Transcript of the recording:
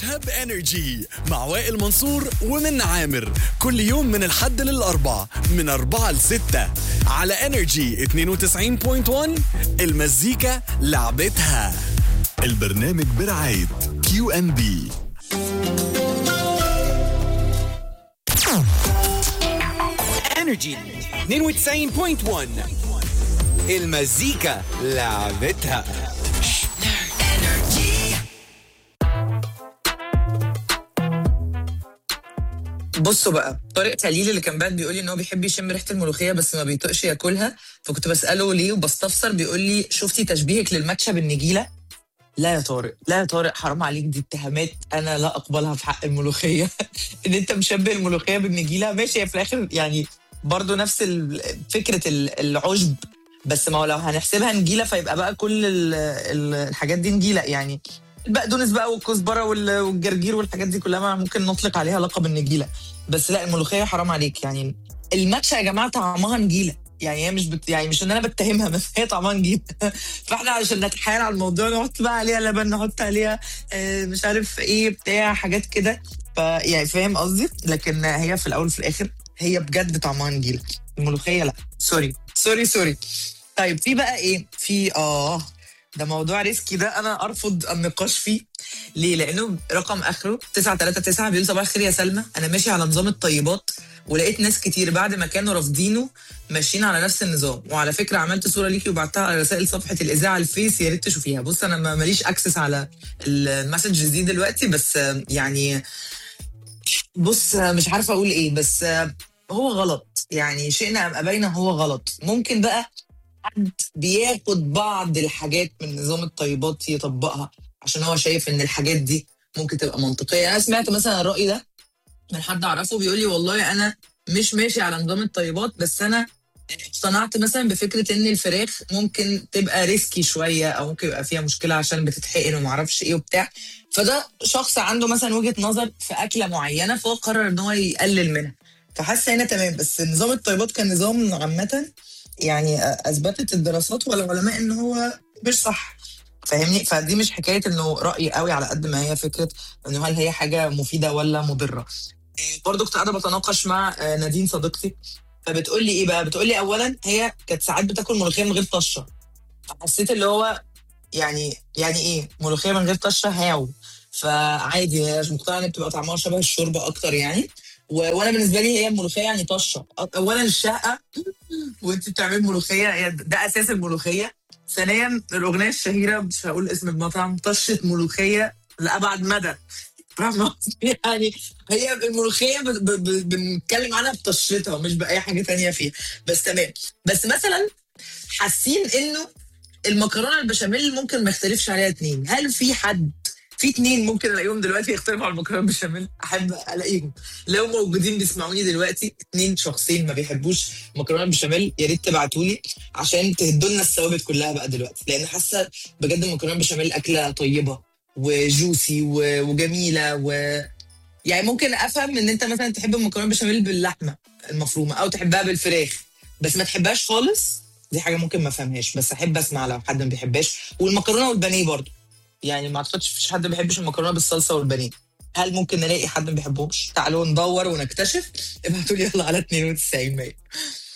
عيشها بانرجي مع وائل منصور ومن عامر كل يوم من الحد للاربع من أربعة لستة على انرجي 92.1 المزيكا لعبتها البرنامج برعاية كيو ان بي انرجي 92.1 المزيكا لعبتها بصوا بقى طارق خليل اللي كان بعد بيقول لي ان هو بيحب يشم ريحه الملوخيه بس ما بيطقش ياكلها فكنت بساله ليه وبستفسر بيقول لي شفتي تشبيهك للماتشا بالنجيله لا يا طارق لا يا طارق حرام عليك دي اتهامات انا لا اقبلها في حق الملوخيه ان انت مشبه الملوخيه بالنجيله ماشي هي في الاخر يعني برضو نفس ال- فكره ال- العشب بس ما هو لو هنحسبها نجيله فيبقى بقى كل ال- ال- الحاجات دي نجيله يعني البقدونس بقى والكزبره وال- والجرجير والحاجات دي كلها ما ممكن نطلق عليها لقب النجيله بس لا الملوخيه حرام عليك يعني الماتشا يا جماعه طعمها نجيله يعني هي مش بت... يعني مش ان انا بتهمها بس هي طعمها نجيله فاحنا عشان نتحايل على الموضوع نحط بقى عليها لبن نحط عليها آه، مش عارف ايه بتاع حاجات كده فيعني فاهم قصدي لكن هي في الاول وفي الاخر هي بجد طعمها نجيله الملوخيه لا سوري سوري سوري طيب في بقى ايه في اه ده موضوع ريسكي ده انا ارفض النقاش فيه ليه لانه رقم اخره 939 بيقول صباح الخير يا سلمى انا ماشي على نظام الطيبات ولقيت ناس كتير بعد ما كانوا رافضينه ماشيين على نفس النظام وعلى فكره عملت صوره ليكي وبعتها على رسائل صفحه الاذاعه الفيس يا ريت تشوفيها بص انا ما- ماليش اكسس على المسجز دي دلوقتي بس آه، يعني بص آه، مش عارفه اقول ايه بس آه، هو غلط يعني شئنا ام ابينا هو غلط ممكن بقى حد بياخد بعض الحاجات من نظام الطيبات يطبقها عشان هو شايف ان الحاجات دي ممكن تبقى منطقيه انا سمعت مثلا الراي ده من حد اعرفه بيقول لي والله انا مش ماشي على نظام الطيبات بس انا اقتنعت مثلا بفكره ان الفراخ ممكن تبقى ريسكي شويه او ممكن يبقى فيها مشكله عشان بتتحقن وما اعرفش ايه وبتاع فده شخص عنده مثلا وجهه نظر في اكله معينه فهو قرر ان هو يقلل منها فحاسه هنا تمام بس نظام الطيبات كنظام عامه يعني اثبتت الدراسات والعلماء ان هو مش صح فاهمني فدي مش حكايه انه راي قوي على قد ما هي فكره انه هل هي حاجه مفيده ولا مضره برضو كنت قاعده بتناقش مع آه، نادين صديقتي فبتقول لي ايه بقى بتقول لي اولا هي كانت ساعات بتاكل ملوخيه من غير طشه فحسيت اللي هو يعني يعني ايه ملوخيه من غير طشه هاو فعادي هي مش مقتنعه ان بتبقى طعمها شبه الشوربه اكتر يعني و- وانا بالنسبه لي هي الملوخيه يعني طشه اولا الشقه وانت بتعملي ملوخيه هي ده اساس الملوخيه ثانيا الاغنيه الشهيره مش هقول اسم المطعم طشه ملوخيه لابعد مدى فاهمة قصدي؟ يعني هي الملوخيه ب- ب- ب- بنتكلم عنها بطشتها مش باي حاجه تانية فيها بس تمام بس مثلا حاسين انه المكرونه البشاميل ممكن ما يختلفش عليها اتنين هل في حد في اتنين ممكن الاقيهم دلوقتي يختلفوا على المكرونه البشاميل احب الاقيهم لو موجودين بيسمعوني دلوقتي اتنين شخصين ما بيحبوش مكرونه البشاميل يا ريت تبعتوا لي عشان تهدوا لنا الثوابت كلها بقى دلوقتي لان حاسه بجد المكرونه البشاميل اكله طيبه وجوسي و- وجميله و يعني ممكن افهم ان انت مثلا تحب المكرونه البشاميل باللحمه المفرومه او تحبها بالفراخ بس ما تحبهاش خالص دي حاجه ممكن ما افهمهاش بس احب اسمع لو حد ما بيحبهاش والمكرونه والبانيه برضو يعني ما اعتقدش فيش حد ما بيحبش المكرونه بالصلصه والبانيه هل ممكن نلاقي حد ما بيحبهمش تعالوا ندور ونكتشف ابعتوا لي يلا على 92 100